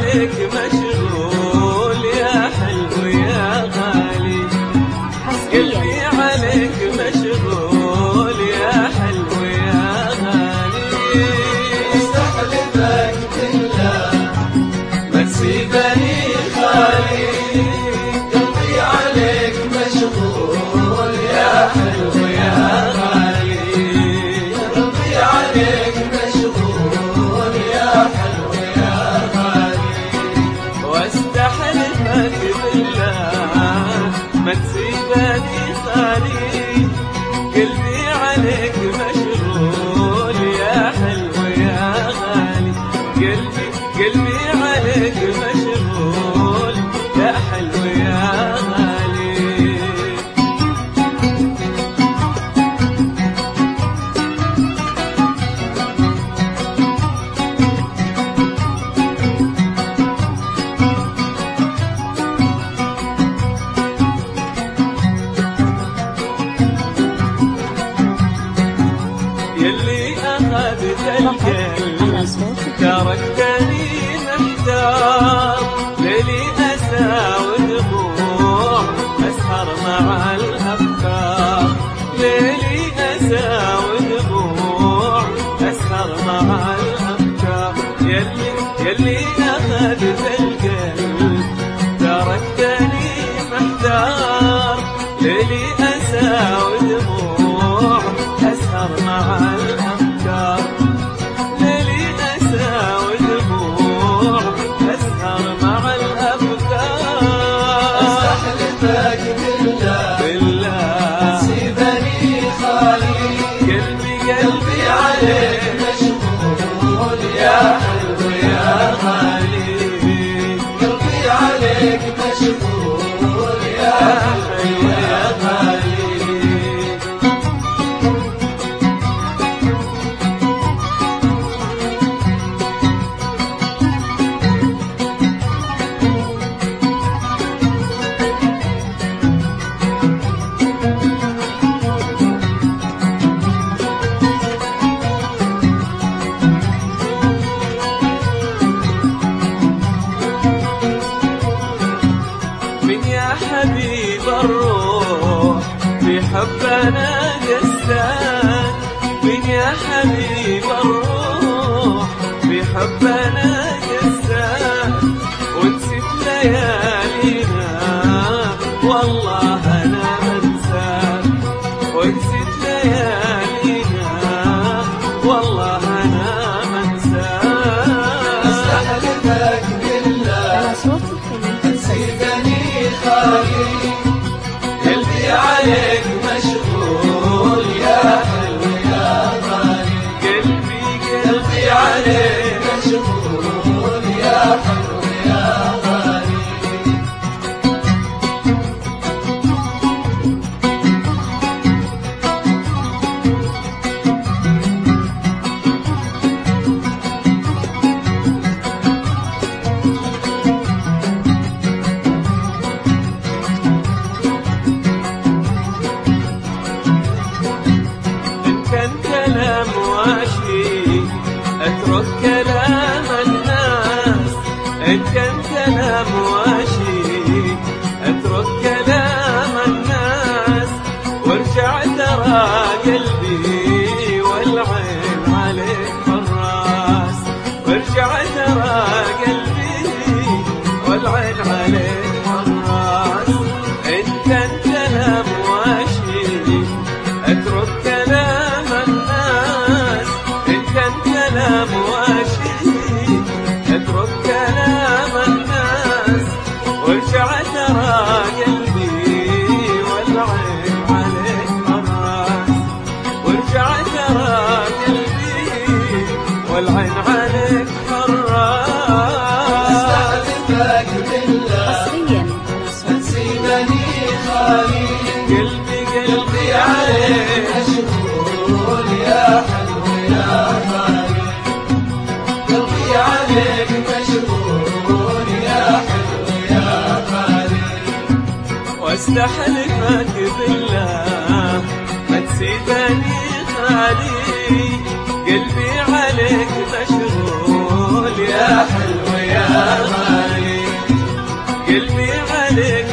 عليك مشغول يا حلو يا غالي قلبي عليك مشغول يا حلو يا غالي استحلفك بالله ما تسيبني خالي قلبي عليك مشغول يا حلو يا غالي قلبي عليك مشغول يا حلو يا غالي واستحلفك بالله ما تسيبني خالي قلبي عليك مشغول يا حلو يا غالي قلبي قلبي عليك مشغول يا حلو يا غالي يلي أخذت القلب على صوت تركتني محتار ليلي أسى ودموع أسهر مع الأفكار ليلي أسى ودموع أسهر مع الأفكار يلي يلي أخذت القلب تركتني محتار ليلي أسى ودموع أسهر مع الأفكار ليلي أسى ودموع أسهر مع الأفكار استحلفك بالله بالله سيبني خالي قلبي قلبي قلبي عليك عليك مشغول يا حلو يا غالي قلبي عليك مشغول يا حلو يا غالي من يا حبيب الروح في حبنا قسان من يا حبيب الروح في حبنا قسان ونسيت ليالينا والله انا منساك ونسيت ليالينا والله انا منساك استحلفك بالله على صوت الخليج سيبني خالي قلبي عليك مشغول يا حلو يا غالي قلبي قلبي قلبي عليك مشغول يا حلو يا غالي إن كان كلام واشي اترك كلام الناس إن كان كلام واشي اترك كلام الناس وارجع ترى قلبي والعين عليك حراس وارجع ترى قلبي والعين عليك حراس إن كان كلام واشي اترك كلام الناس ان كان كلام واشي اترك كلام الناس وارجع ترى قلبي والعين عليك حراس وارجع ترى قلبي والعين عليك حراس استحلفك بالله حصريا على صوت سيبني خالي قلبي قلبي قلبي عليك عليك مشغول يا حلو يا غالي قلبي عليك مشغول يا حلو يا غالي واستحلفك بالله ما تسيبني خالي قلبي عليك مشغول يا يا حلو يا غالي قلبي عليك